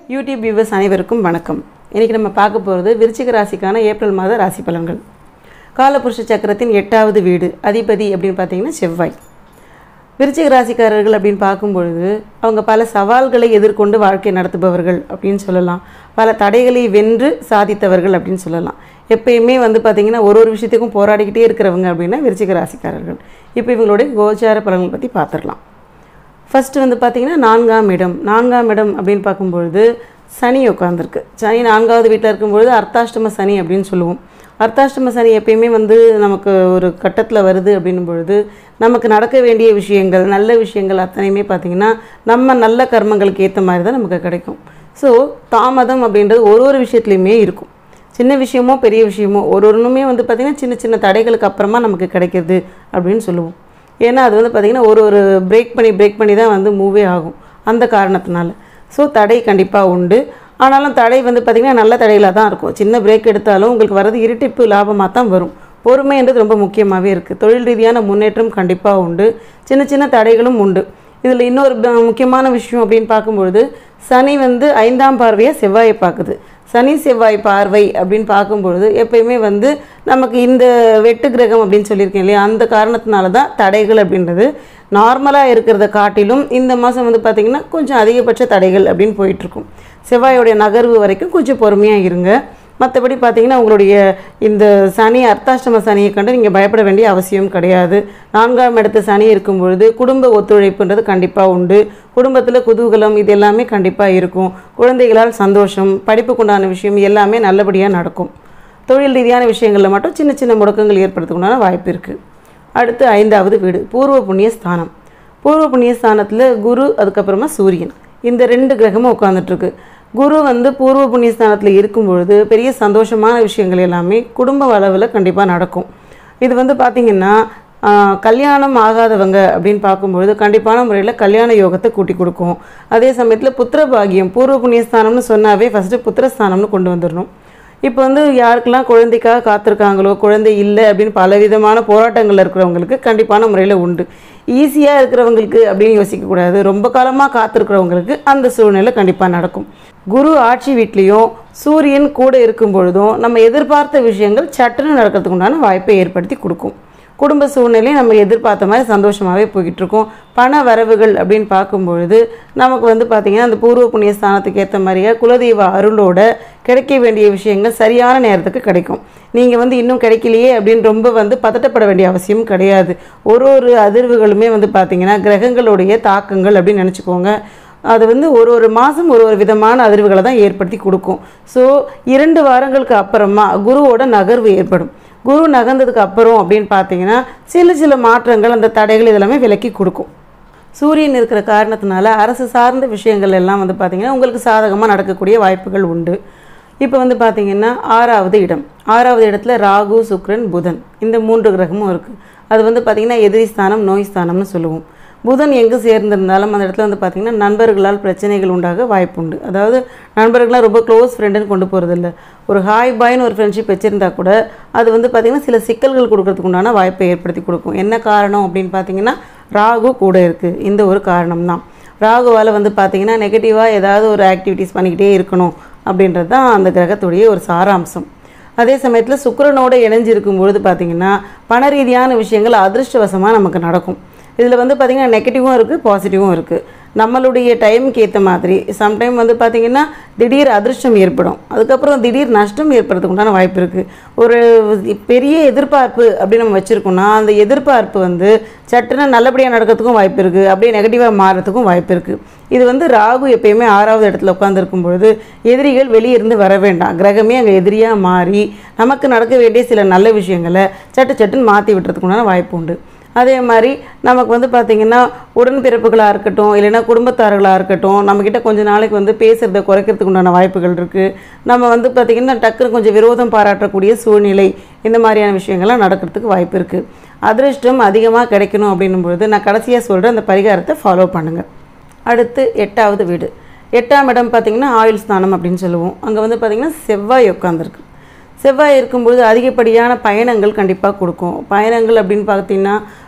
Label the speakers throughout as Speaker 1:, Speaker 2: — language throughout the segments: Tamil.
Speaker 1: யூடியூப் வியூவர்ஸ் அனைவருக்கும் வணக்கம் இன்றைக்கி நம்ம பார்க்க போகிறது விருச்சிக ராசிக்கான ஏப்ரல் மாத ராசி பலன்கள் காலபுருஷ சக்கரத்தின் எட்டாவது வீடு அதிபதி அப்படின்னு பார்த்தீங்கன்னா செவ்வாய் விருச்சிக ராசிக்காரர்கள் அப்படின்னு பார்க்கும்பொழுது அவங்க பல சவால்களை எதிர்கொண்டு வாழ்க்கை நடத்துபவர்கள் அப்படின்னு சொல்லலாம் பல தடைகளை வென்று சாதித்தவர்கள் அப்படின்னு சொல்லலாம் எப்பயுமே வந்து பார்த்திங்கன்னா ஒரு ஒரு விஷயத்துக்கும் போராடிக்கிட்டே இருக்கிறவங்க அப்படின்னா விருச்சிக ராசிக்காரர்கள் இப்போ இவங்களுடைய கோச்சார பலன்கள் பற்றி பார்த்துடலாம் ஃபஸ்ட்டு வந்து பார்த்திங்கன்னா நான்காம் இடம் நான்காம் இடம் அப்படின்னு பார்க்கும்பொழுது சனி உட்காந்துருக்கு சனி நான்காவது வீட்டில் இருக்கும்பொழுது அர்த்தாஷ்டம சனி அப்படின்னு சொல்லுவோம் அர்த்தாஷ்டம சனி எப்பயுமே வந்து நமக்கு ஒரு கட்டத்தில் வருது அப்படின்னும் பொழுது நமக்கு நடக்க வேண்டிய விஷயங்கள் நல்ல விஷயங்கள் அத்தனையுமே பார்த்திங்கன்னா நம்ம நல்ல கர்மங்களுக்கு ஏற்ற மாதிரி தான் நமக்கு கிடைக்கும் ஸோ தாமதம் அப்படின்றது ஒரு ஒரு விஷயத்துலையுமே இருக்கும் சின்ன விஷயமோ பெரிய விஷயமோ ஒரு ஒன்றுமே வந்து பார்த்திங்கன்னா சின்ன சின்ன தடைகளுக்கு அப்புறமா நமக்கு கிடைக்கிது அப்படின்னு சொல்லுவோம் ஏன்னா அது வந்து பார்த்திங்கன்னா ஒரு ஒரு பிரேக் பண்ணி பிரேக் பண்ணி தான் வந்து மூவே ஆகும் அந்த காரணத்தினால ஸோ தடை கண்டிப்பாக உண்டு ஆனாலும் தடை வந்து பார்த்திங்கன்னா நல்ல தடையிலாக தான் இருக்கும் சின்ன பிரேக் எடுத்தாலும் உங்களுக்கு வர்றது இரட்டிப்பு லாபமாக தான் வரும் பொறுமைன்றது ரொம்ப முக்கியமாகவே இருக்குது தொழில் ரீதியான முன்னேற்றம் கண்டிப்பாக உண்டு சின்ன சின்ன தடைகளும் உண்டு இதில் இன்னொரு ப- முக்கியமான விஷயம் அப்படின்னு பார்க்கும்பொழுது சனி வந்து ஐந்தாம் பார்வையாக செவ்வாயை பார்க்குது சனி செவ்வாய் பார்வை அப்படின்னு பார்க்கும்பொழுது எப்பயுமே வந்து நமக்கு இந்த வெட்டு கிரகம் அப்படின்னு சொல்லியிருக்கேன் இல்லையா அந்த காரணத்தினால தான் தடைகள் அப்படின்றது நார்மலாக இருக்கிறத காட்டிலும் இந்த மாதம் வந்து பார்த்திங்கன்னா கொஞ்சம் அதிகபட்ச தடைகள் அப்படின்னு போயிட்டுருக்கும் செவ்வாயோடைய நகர்வு வரைக்கும் கொஞ்சம் பொறுமையாக இருங்க மற்றபடி பார்த்தீங்கன்னா உங்களுடைய இந்த சனி அர்த்தாஷ்டம சனியை கண்டு நீங்கள் பயப்பட வேண்டிய அவசியம் கிடையாது நான்காம் இடத்து சனி இருக்கும் பொழுது குடும்ப ஒத்துழைப்புன்றது கண்டிப்பாக உண்டு குடும்பத்தில் குதூகலம் இது எல்லாமே கண்டிப்பாக இருக்கும் குழந்தைகளால் சந்தோஷம் படிப்புக்குண்டான விஷயம் எல்லாமே நல்லபடியாக நடக்கும் தொழில் ரீதியான விஷயங்களில் மட்டும் சின்ன சின்ன முடக்கங்கள் ஏற்படுறதுக்குண்டான வாய்ப்பு இருக்குது அடுத்து ஐந்தாவது வீடு பூர்வ புண்ணிய ஸ்தானம் பூர்வ புண்ணிய ஸ்தானத்தில் குரு அதுக்கப்புறமா சூரியன் இந்த ரெண்டு கிரகமும் உட்காந்துட்ருக்கு குரு வந்து பூர்வ புண்ணிய ஸ்தானத்தில் இருக்கும் பொழுது பெரிய சந்தோஷமான விஷயங்கள் எல்லாமே குடும்ப அளவில் கண்டிப்பாக நடக்கும் இது வந்து பார்த்திங்கன்னா ஆஹ், கல்யாணம் ஆகாதவங்க அப்படின்னு பார்க்கும்பொழுது கண்டிப்பான முறையில் கல்யாண யோகத்தை கூட்டி கொடுக்கும் அதே சமயத்தில் புத்திர பாகியம் பூர்வ புண்ணியஸ்தானம்னு சொன்னாவே ஃபஸ்ட்டு புத்திரஸ்தானம்னு கொண்டு வந்துடணும் இப்போ வந்து யாருக்கெல்லாம் குழந்தைக்காக காத்திருக்காங்களோ குழந்தை இல்லை அப்படின்னு பலவிதமான போராட்டங்கள் இருக்கிறவங்களுக்கு கண்டிப்பான முறையில் உண்டு ஈஸியாக இருக்கிறவங்களுக்கு அப்படின்னு யோசிக்கக்கூடாது ரொம்ப காலமாக காத்திருக்கிறவங்களுக்கு அந்த சூழ்நிலை கண்டிப்பாக நடக்கும் குரு ஆட்சி வீட்லேயும் சூரியன் கூட இருக்கும் பொழுதும் நம்ம எதிர்பார்த்த விஷயங்கள் சட்டுன்னு நடக்கிறதுக்கு உண்டான வாய்ப்பை ஏற்படுத்தி கொடுக்கும் குடும்ப சூழ்நிலையும் நம்ம எதிர்பார்த்த மாதிரி சந்தோஷமாகவே போய்கிட்டு இருக்கோம் பண வரவுகள் அப்படின்னு பார்க்கும்பொழுது நமக்கு வந்து பார்த்திங்கன்னா அந்த பூர்வ புண்ணிய ஸ்தானத்துக்கு ஏற்ற மாதிரியே குலதெய்வ அருளோட கிடைக்க வேண்டிய விஷயங்கள் சரியான நேரத்துக்கு கிடைக்கும் நீங்கள் வந்து இன்னும் கிடைக்கலையே அப்படின்னு ரொம்ப வந்து பதட்டப்பட வேண்டிய அவசியம் கிடையாது ஒரு ஒரு அதிர்வுகளுமே வந்து பார்த்திங்கன்னா கிரகங்களுடைய தாக்கங்கள் அப்படின்னு நினச்சிக்கோங்க அது வந்து ஒரு ஒரு மாதம் ஒரு ஒரு விதமான அதிர்வுகளை தான் ஏற்படுத்தி கொடுக்கும் ஸோ இரண்டு வாரங்களுக்கு அப்புறமா குருவோட நகர்வு ஏற்படும் குரு நகர்ந்ததுக்கு அப்புறம் அப்படின்னு பார்த்தீங்கன்னா சில சில மாற்றங்கள் அந்த தடைகள் இதெல்லாமே விலக்கி கொடுக்கும் சூரியன் இருக்கிற காரணத்தினால அரசு சார்ந்த விஷயங்கள் எல்லாம் வந்து பார்த்திங்கன்னா உங்களுக்கு சாதகமாக நடக்கக்கூடிய வாய்ப்புகள் உண்டு இப்போ வந்து பார்த்திங்கன்னா ஆறாவது இடம் ஆறாவது இடத்துல ராகு சுக்கிரன் புதன் இந்த மூன்று கிரகமும் இருக்குது அது வந்து பார்த்திங்கன்னா எதிரி ஸ்தானம் நோய் ஸ்தானம்னு சொல்லுவோம் புதன் எங்கே சேர்ந்திருந்தாலும் அந்த இடத்துல வந்து பார்த்திங்கன்னா நண்பர்களால் பிரச்சனைகள் உண்டாக வாய்ப்புண்டு அதாவது நண்பர்கள்லாம் ரொம்ப க்ளோஸ் ஃப்ரெண்டுன்னு கொண்டு போகிறதில்ல ஒரு ஹாய் பாய்னு ஒரு ஃப்ரெண்ட்ஷிப் வச்சுருந்தா கூட அது வந்து பார்த்திங்கன்னா சில சிக்கல்கள் கொடுக்கறதுக்கு உண்டான வாய்ப்பை ஏற்படுத்தி கொடுக்கும் என்ன காரணம் அப்படின்னு பார்த்தீங்கன்னா ராகு கூட இருக்குது இந்த ஒரு காரணம் தான் ராகுவால் வந்து பார்த்திங்கன்னா நெகட்டிவாக ஏதாவது ஒரு ஆக்டிவிட்டீஸ் பண்ணிக்கிட்டே இருக்கணும் அப்படின்றது தான் அந்த கிரகத்துடைய ஒரு சாராம்சம் அதே சமயத்தில் சுக்கிரனோட இணைஞ்சிருக்கும் பொழுது பார்த்திங்கன்னா பண ரீதியான விஷயங்கள் அதிர்ஷ்டவசமாக நமக்கு நடக்கும் இதில் வந்து பார்த்திங்கன்னா நெகட்டிவும் இருக்குது பாசிட்டிவும் இருக்குது நம்மளுடைய டைமுக்கு ஏற்ற மாதிரி சம்டைம் வந்து பார்த்திங்கன்னா திடீர் அதிர்ஷ்டம் ஏற்படும் அதுக்கப்புறம் திடீர் நஷ்டம் ஏற்படுறதுக்கு உண்டான வாய்ப்பு இருக்குது ஒரு பெரிய எதிர்பார்ப்பு அப்படின்னு நம்ம வச்சுருக்கோம்னா அந்த எதிர்பார்ப்பு வந்து சட்டுன்னு நல்லபடியாக நடக்கிறதுக்கும் வாய்ப்பு இருக்குது அப்படியே நெகட்டிவாக மாறுறதுக்கும் வாய்ப்பு இருக்குது இது வந்து ராகு எப்பயுமே ஆறாவது இடத்துல உட்காந்துருக்கும் பொழுது எதிரிகள் வெளியே இருந்து வர வேண்டாம் கிரகமே அங்கே எதிரியாக மாறி நமக்கு நடக்க வேண்டிய சில நல்ல விஷயங்களை சட்டு சட்டுன்னு மாற்றி விட்டுறதுக்கு உண்டான வாய்ப்பு உண்டு அதே மாதிரி நமக்கு வந்து பார்த்திங்கன்னா உடன்பிறப்புகளாக இருக்கட்டும் இல்லைன்னா குடும்பத்தார்களாக இருக்கட்டும் நம்மக்கிட்ட கொஞ்ச நாளைக்கு வந்து பேசுகிறத குறைக்கிறதுக்கு உண்டான வாய்ப்புகள் இருக்குது நம்ம வந்து பார்த்திங்கன்னா டக்குன்னு கொஞ்சம் விரோதம் பாராட்டக்கூடிய சூழ்நிலை இந்த மாதிரியான விஷயங்கள்லாம் நடக்கிறதுக்கு வாய்ப்பு இருக்குது அதிர்ஷ்டம் அதிகமாக கிடைக்கணும் அப்படின்னும் பொழுது நான் கடைசியாக சொல்கிற அந்த பரிகாரத்தை ஃபாலோ பண்ணுங்கள் அடுத்து எட்டாவது வீடு எட்டாம் இடம் பார்த்திங்கன்னா ஆயுள் ஸ்தானம் அப்படின்னு சொல்லுவோம் அங்கே வந்து பார்த்திங்கன்னா செவ்வாய் உட்காந்துருக்கு செவ்வாய் இருக்கும்பொழுது அதிகப்படியான பயணங்கள் கண்டிப்பாக கொடுக்கும் பயணங்கள் அப்படின்னு பார்த்தீங்கன்னா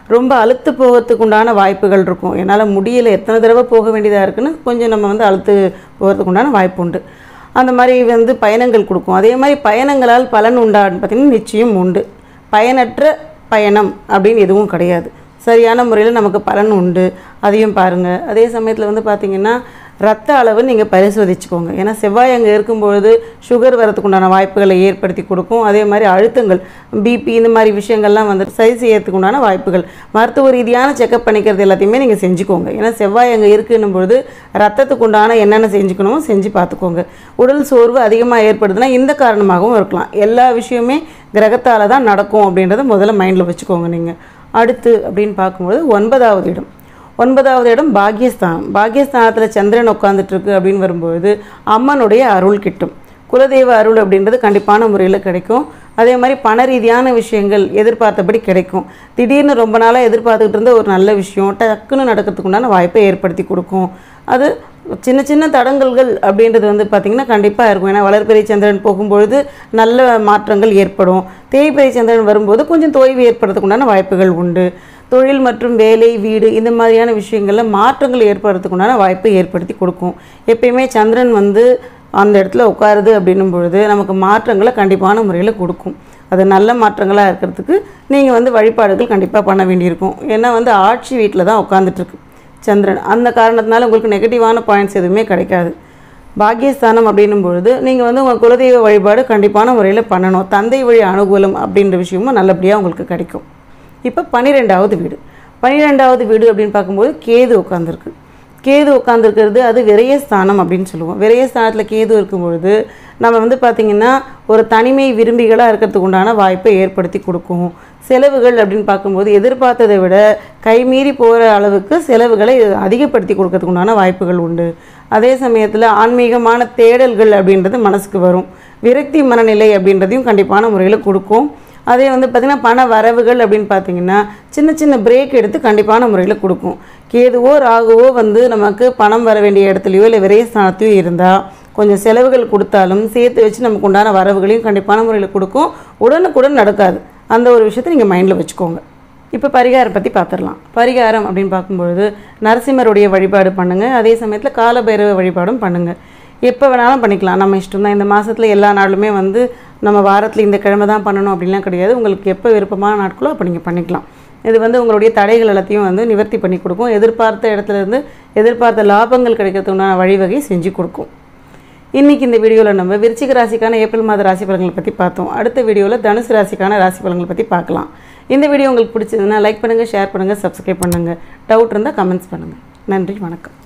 Speaker 1: ரொம்ப அழுத்து போகிறதுக்கு உண்டான வாய்ப்புகள் இருக்கும் என்னால் முடியல எத்தனை தடவை போக வேண்டியதாக இருக்குன்னு கொஞ்சம் நம்ம வந்து அழுத்து போகிறதுக்கு உண்டான வாய்ப்பு உண்டு அந்த மாதிரி வந்து பயணங்கள் கொடுக்கும் அதே மாதிரி பயணங்களால் பலன் உண்டான்னு பார்த்திங்கன்னா நிச்சயம் உண்டு பயனற்ற பயணம் அப்படின்னு எதுவும் கிடையாது சரியான முறையில் நமக்கு பலன் உண்டு அதையும் பாருங்கள் அதே சமயத்தில் வந்து பார்த்திங்கன்னா ரத்த அளவு நீங்கள் பரிசோதிச்சுக்கோங்க ஏன்னா செவ்வாய் அங்கே இருக்கும்பொழுது சுகர் வரதுக்கு உண்டான வாய்ப்புகளை ஏற்படுத்தி கொடுக்கும் அதே மாதிரி அழுத்தங்கள் பிபி இந்த மாதிரி விஷயங்கள்லாம் வந்து சரி செய்யறதுக்கு உண்டான வாய்ப்புகள் மருத்துவ ரீதியான செக்கப் பண்ணிக்கிறது எல்லாத்தையுமே நீங்கள் செஞ்சுக்கோங்க ஏன்னா செவ்வாய் அங்கே இருக்குன்னும் பொழுது ரத்தத்துக்கு உண்டான என்னென்ன செஞ்சுக்கணுமோ செஞ்சு பார்த்துக்கோங்க உடல் சோர்வு அதிகமாக ஏற்படுதுன்னா இந்த காரணமாகவும் இருக்கலாம் எல்லா விஷயமே கிரகத்தால் தான் நடக்கும் அப்படின்றத முதல்ல மைண்டில் வச்சுக்கோங்க நீங்கள் அடுத்து அப்படின்னு பார்க்கும்போது ஒன்பதாவது இடம் ஒன்பதாவது இடம் பாக்யஸ்தானம் பாக்யஸ்தானத்தில் சந்திரன் உட்காந்துட்ருக்கு அப்படின்னு வரும்பொழுது அம்மனுடைய அருள் கிட்டும் குலதெய்வ அருள் அப்படின்றது கண்டிப்பான முறையில் கிடைக்கும் அதே மாதிரி பண ரீதியான விஷயங்கள் எதிர்பார்த்தபடி கிடைக்கும் திடீர்னு ரொம்ப நாளாக எதிர்பார்த்துக்கிட்டு இருந்த ஒரு நல்ல விஷயம் டக்குன்னு நடக்கிறதுக்கு உண்டான வாய்ப்பை ஏற்படுத்தி கொடுக்கும் அது சின்ன சின்ன தடங்கல்கள் அப்படின்றது வந்து பார்த்திங்கன்னா கண்டிப்பாக இருக்கும் ஏன்னா வளர்பிறை சந்திரன் போகும்பொழுது நல்ல மாற்றங்கள் ஏற்படும் தேய்பிறை சந்திரன் வரும்போது கொஞ்சம் தொய்வு ஏற்படுறதுக்கு உண்டான வாய்ப்புகள் உண்டு தொழில் மற்றும் வேலை வீடு இந்த மாதிரியான விஷயங்களில் மாற்றங்கள் ஏற்படுறதுக்கு உண்டான வாய்ப்பை ஏற்படுத்தி கொடுக்கும் எப்பயுமே சந்திரன் வந்து அந்த இடத்துல உட்காருது அப்படின்னும் பொழுது நமக்கு மாற்றங்களை கண்டிப்பான முறையில் கொடுக்கும் அது நல்ல மாற்றங்களாக இருக்கிறதுக்கு நீங்கள் வந்து வழிபாடுகள் கண்டிப்பாக பண்ண வேண்டியிருக்கும் ஏன்னா வந்து ஆட்சி வீட்டில் தான் உட்காந்துட்ருக்கு சந்திரன் அந்த காரணத்தினால உங்களுக்கு நெகட்டிவான பாயிண்ட்ஸ் எதுவுமே கிடைக்காது பாக்கியஸ்தானம் அப்படின்னும் பொழுது நீங்கள் வந்து உங்கள் குலதெய்வ வழிபாடு கண்டிப்பான முறையில் பண்ணணும் தந்தை வழி அனுகூலம் அப்படின்ற விஷயமும் நல்லபடியாக உங்களுக்கு கிடைக்கும் இப்போ பன்னிரெண்டாவது வீடு பன்னிரெண்டாவது வீடு அப்படின்னு பார்க்கும்போது கேது உட்காந்துருக்கு கேது உட்காந்துருக்கிறது அது விரயஸ்தானம் அப்படின்னு சொல்லுவோம் விரயஸ்தானத்தில் கேது இருக்கும்பொழுது நம்ம வந்து பார்த்திங்கன்னா ஒரு தனிமை விரும்பிகளாக இருக்கிறதுக்கு உண்டான வாய்ப்பை ஏற்படுத்தி கொடுக்கும் செலவுகள் அப்படின்னு பார்க்கும்போது எதிர்பார்த்ததை விட கைமீறி போகிற அளவுக்கு செலவுகளை அதிகப்படுத்தி கொடுக்கறதுக்கு உண்டான வாய்ப்புகள் உண்டு அதே சமயத்தில் ஆன்மீகமான தேடல்கள் அப்படின்றது மனசுக்கு வரும் விரக்தி மனநிலை அப்படின்றதையும் கண்டிப்பான முறையில் கொடுக்கும் அதே வந்து பார்த்திங்கன்னா பண வரவுகள் அப்படின்னு பார்த்தீங்கன்னா சின்ன சின்ன பிரேக் எடுத்து கண்டிப்பான முறையில் கொடுக்கும் கேதுவோ ராகுவோ வந்து நமக்கு பணம் வர வேண்டிய இடத்துலையோ இல்லை விரயஸ்தானத்தையோ இருந்தால் கொஞ்சம் செலவுகள் கொடுத்தாலும் சேர்த்து வச்சு நமக்கு உண்டான வரவுகளையும் கண்டிப்பான முறையில் கொடுக்கும் உடனுக்குடன் நடக்காது அந்த ஒரு விஷயத்தை நீங்கள் மைண்டில் வச்சுக்கோங்க இப்போ பரிகாரம் பற்றி பார்த்துடலாம் பரிகாரம் அப்படின்னு பார்க்கும்பொழுது நரசிம்மருடைய வழிபாடு பண்ணுங்கள் அதே சமயத்தில் காலபைரவ வழிபாடும் பண்ணுங்கள் எப்போ வேணாலும் பண்ணிக்கலாம் நம்ம இஷ்டம் தான் இந்த மாதத்தில் எல்லா நாளுமே வந்து நம்ம வாரத்தில் இந்த கிழமை தான் பண்ணணும் அப்படின்லாம் கிடையாது உங்களுக்கு எப்போ விருப்பமான நாட்களோ அப்போ நீங்கள் பண்ணிக்கலாம் இது வந்து உங்களுடைய தடைகள் எல்லாத்தையும் வந்து நிவர்த்தி பண்ணி கொடுக்கும் எதிர்பார்த்த இடத்துல இருந்து எதிர்பார்த்த லாபங்கள் கிடைக்கிறதுக்குண்டான வழிவகை செஞ்சு கொடுக்கும் இன்றைக்கி இந்த வீடியோவில் நம்ம விருச்சிக ராசிக்கான ஏப்ரல் மாத ராசி பலன்களை பற்றி பார்த்தோம் அடுத்த வீடியோவில் தனுசு ராசிக்கான ராசி பலன்களை பற்றி பார்க்கலாம் இந்த வீடியோ உங்களுக்கு பிடிச்சதுன்னா லைக் பண்ணுங்கள் ஷேர் பண்ணுங்கள் சப்ஸ்கிரைப் பண்ணுங்கள் டவுட் இருந்தால் கமெண்ட்ஸ் பண்ணுங்கள் நன்றி வணக்கம்